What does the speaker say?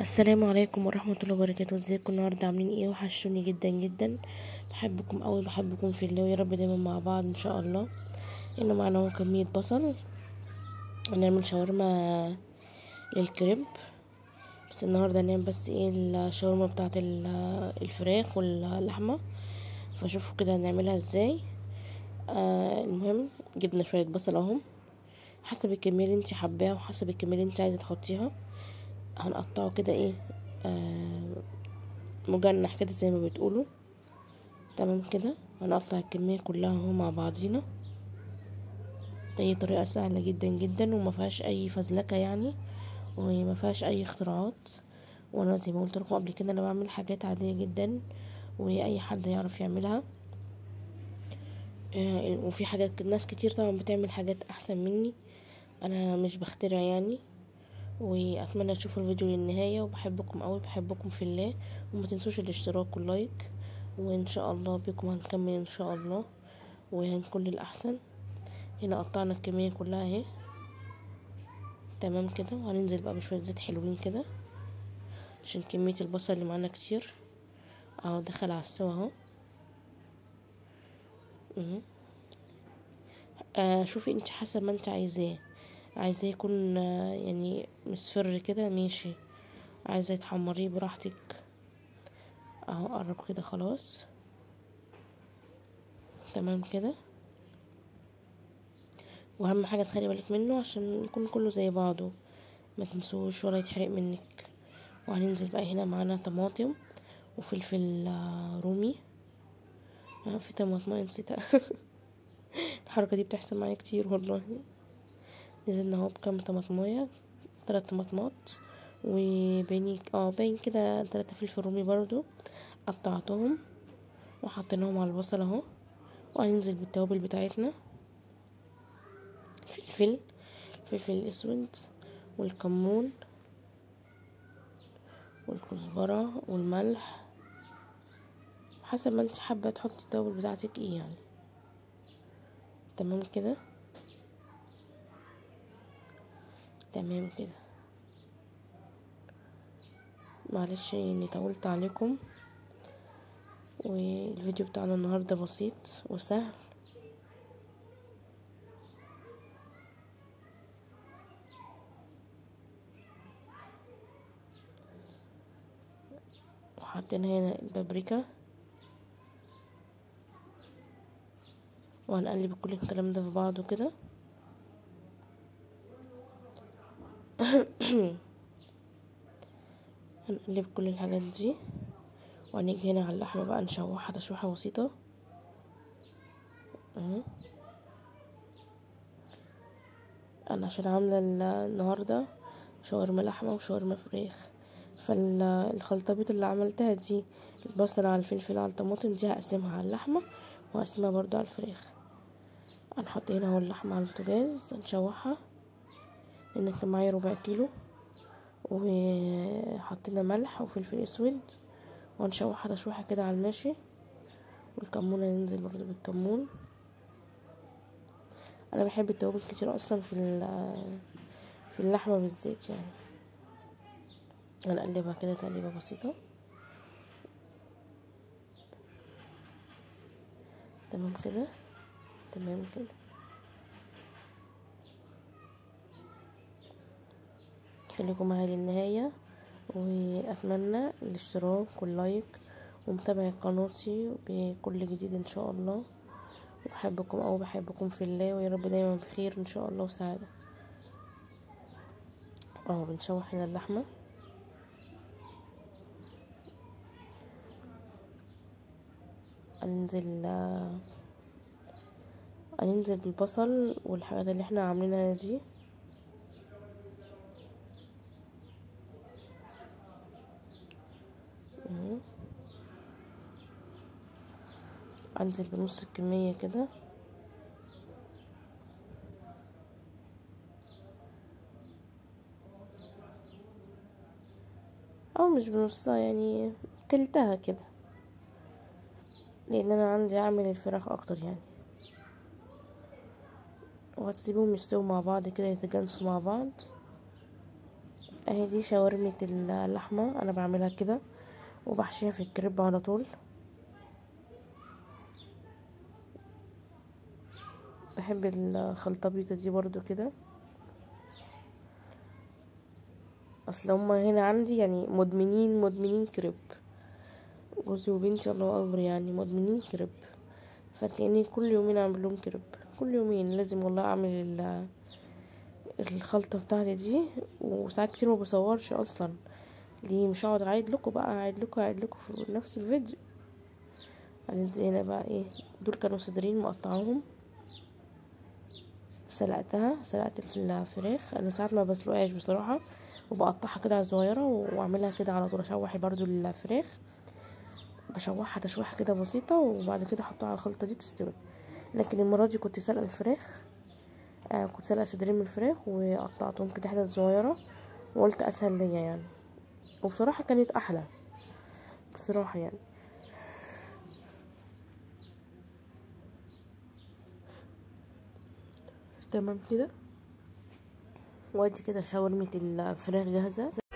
السلام عليكم ورحمة الله وبركاته ازيكم النهاردة عاملين ايه وحشوني جدا جدا بحبكم اوي بحبكم في الله ويا رب دايما مع بعض ان شاء الله هنا معانا اهو كمية بصل هنعمل شاورما للكريب بس النهاردة هنعمل بس ايه الشاورما بتاعة الفراخ واللحمة فشوفوا كده هنعملها ازاي آه المهم جبنا شوية بصل اهم حسب الكمية اللي انت حباها وحسب الكمية اللي انت عايزة تحطيها هنقطعه كده ايه آه مجنح كده زي ما بتقولوا تمام كده هنقطع الكمية كلها اهو مع بعضينا هي طريقة سهلة جدا جدا وما فيهاش اي فزلكة يعني وما فيهاش اي اختراعات وانا زي ما قلت لكم قبل كده انا بعمل حاجات عادية جدا واي حد يعرف يعملها آه وفي حاجات ناس كتير طبعا بتعمل حاجات احسن مني انا مش بخترع يعني واتمنى تشوفوا الفيديو للنهاية وبحبكم قوي بحبكم في الله وما تنسوش الاشتراك واللايك وان شاء الله بكم هنكمل ان شاء الله وهنكون للاحسن هنا قطعنا الكمية كلها اهي تمام كده وهننزل بقى بشوية زيت حلوين كده عشان كمية البصل اللي معانا كتير اهو دخل على السوا اهو آه شوفي انت حسب ما انت عايزاه عايزاه يكون يعني مصفر كده ماشي عايزة تحمريه براحتك اهو قرب كده خلاص تمام كده واهم حاجة تخلي بالك منه عشان يكون كله زي بعضه ما تنسوش ولا يتحرق منك وهننزل بقى هنا معانا طماطم وفلفل رومي اه في طماطم نسيتها الحركة دي بتحصل معايا كتير والله نزلنا اهو بكام طماطمايه تلات طماطمات وبيني اه باين كده تلاتة فلفل رومي برضو قطعتهم وحطيناهم على البصل اهو وهننزل بالتوابل بتاعتنا فلفل الفلفل الاسود والكمون والكزبرة والملح حسب ما انت حابة تحطي التوابل بتاعتك ايه يعني تمام كده تمام كده معلش اني طولت عليكم والفيديو بتاعنا النهارده بسيط وسهل وحطينا هنا البابريكا وهنقلب كل الكلام ده في بعضه كده هنقلب كل الحاجات دي وهنيجي هنا على اللحمة بقى نشوحها تشويحة بسيطة اهو انا عشان عاملة النهاردة شاورما لحمة وشاورما فراخ فالخلطبيط اللي عملتها دي البصل على الفلفل على الطماطم دي هقسمها على اللحمة وهقسمها برضو على الفراخ هنحط هنا اهو اللحمة على البوتاجاز نشوحها لان كان معايا ربع كيلو وحطينا ملح وفلفل اسود وهنشوحها تشويحه كده على الماشي والكمون هننزل برضو بالكمون انا بحب التوابل كتير اصلا في في اللحمه بالزيت يعني هنقلبها كده تقليبه بسيطه تمام كده تمام كده خليكم معايا للنهاية وأتمنى الاشتراك واللايك ومتابعة قناتي بكل جديد إن شاء الله وبحبكم أو بحبكم في الله ويا رب دايما بخير إن شاء الله وسعادة اه بنشوح هنا اللحمة هننزل هننزل بالبصل والحاجات اللي احنا عاملينها دي انزل بنص الكمية كده او مش بنصها يعني تلتها كده لان انا عندي اعمل الفراخ اكتر يعني وهتسيبهم يستووا مع بعض كده يتجانسوا مع بعض اهي دي شاورمة اللحمة انا بعملها كده وبحشيها في الكريب على طول بحب الخلطبيطة دي برضو كده اصل هما هنا عندي يعني مدمنين مدمنين كريب جوزي وبنتي الله اكبر يعني مدمنين كريب فتلاقيني كل يومين اعمل لهم كريب كل يومين لازم والله اعمل الخلطة بتاعتي دي وساعات كتير ما بصورش اصلا ليه مش هقعد اعيد لكم بقى اعيد لكم اعيد لكم في نفس الفيديو هننزل هنا بقى ايه دول كانوا صدرين مقطعوهم سلقتها سلقت الفراخ انا ساعات ما بسلقهاش بصراحه وبقطعها كده صغيره واعملها كده على طول اشوح برضو الفراخ بشوحها تشويحه كده بسيطه وبعد كده احطها على الخلطه دي تستوي لكن المره دي كنت سلقه الفراخ آه كنت سلقه صدرين من الفراخ وقطعتهم كده حتت صغيره وقلت اسهل ليا يعني وبصراحه كانت احلى بصراحه يعني تمام كده وادي كده شاورمة الفراخ جاهزة